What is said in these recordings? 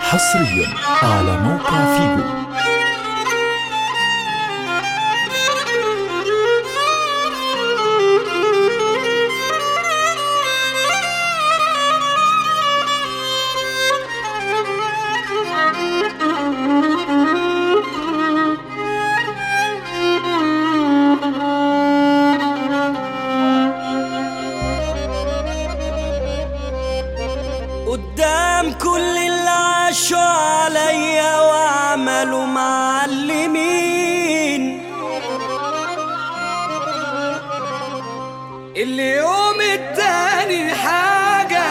حصريا على موقع فيجو قدام كل اللي عاشوا عليا وعملوا معلمين اليوم التاني حاجة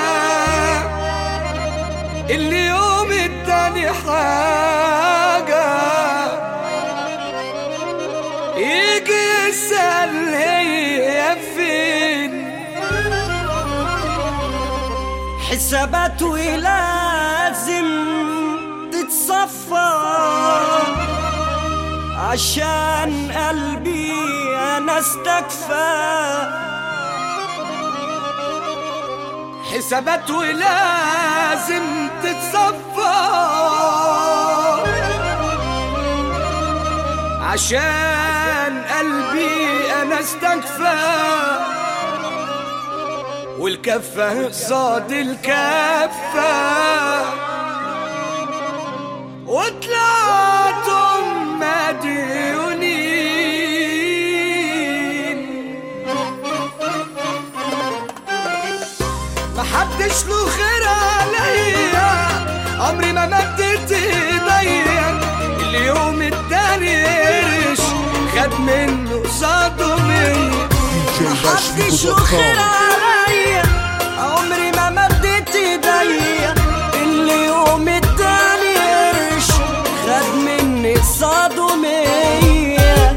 اليوم التاني حاجة يجي يسأل هي فين حساباته لازم تتصفى عشان قلبي انا استكفى حساباته لازم تتصفى عشان قلبي انا استكفى والكفة قصاد الكفة وطلعتم مديونين محدش له خير عليا عمري ما مدت ايديا اليوم التاني قرش خد منه قصاده مية محدش له خير عليا عمري ما مدت ايديا اليوم التاني قرش خد مني قصاده مية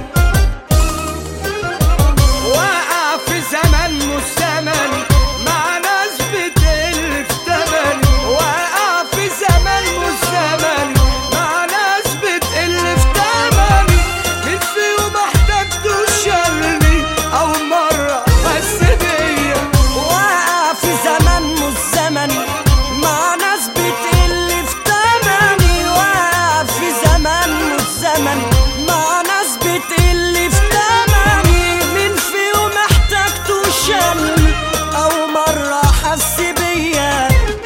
وقع في زمن مش زمن مع ناس بتقل في تمن وقع في زمن مش زمن مع ناس بتقل في تمن مين فيهم احتاجته شالني او مرة حس بيا وقع في زمن مش زمن مع ناس بتقل في تمني وقع في زمن مش زمن مع ناس بتقل في تمني مين فيهم احتاجته شالني او مرة حس بيا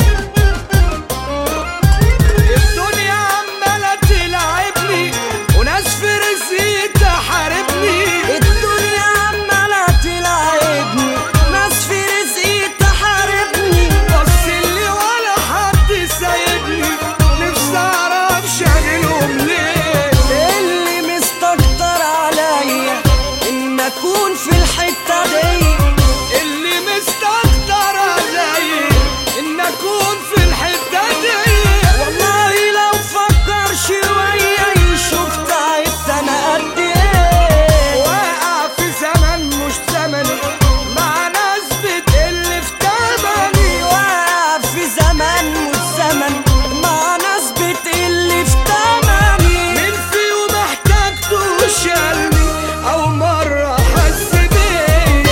الدنيا عمالة تلعبني وناس في رزقي تحاربني الدنيا عمالة تلعبني ناس في رزقي تحاربني بص اللي ولا حد سايبني نفسي اعرف شاغلهم ليه اللي مستكتر عليا ان اكون في الحتة دي اللي مستكتر عليا ان اكون في الحتة دي والله لو فكر شوية يشوف تعبت انا قد ايه واقع في زمن مش زمني مع ناس بتقل في تمني واقع في زمن مش زمن مع ناس بتقل في تمني مين فيهم احتاجته شالني او مرة حس بيا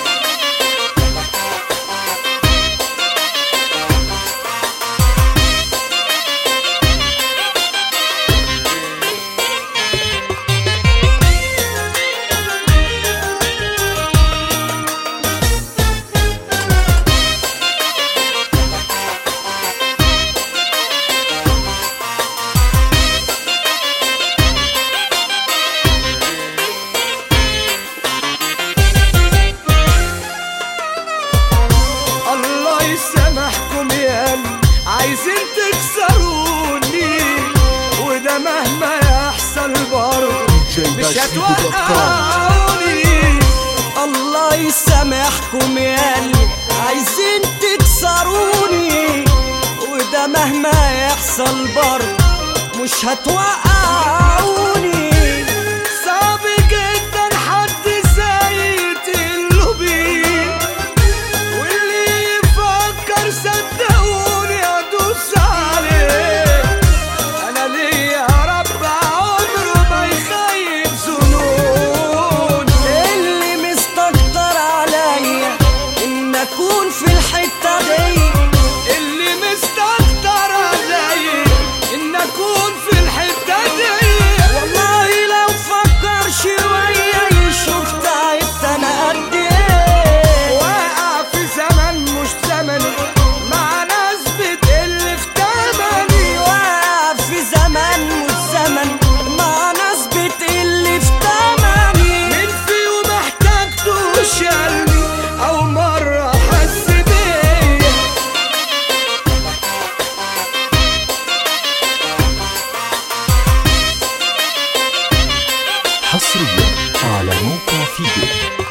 الله يسامحكم يا اللي عايزين تكسروني وده مهما يحصل برضه مش هتوقعوني الله يسامحكم يا اللي عايزين تكسروني وده مهما يحصل برضه مش هتوقعوني صعب جدا حد زي تقلوا بيه واللي يفكر صدقوني ادوس عليه انا ليا رب عمره ما يخيب ظنون اللي مستكتر عليا ان اكون في الحته دي اللي مستكتر عليا حصريا على موقع فيجو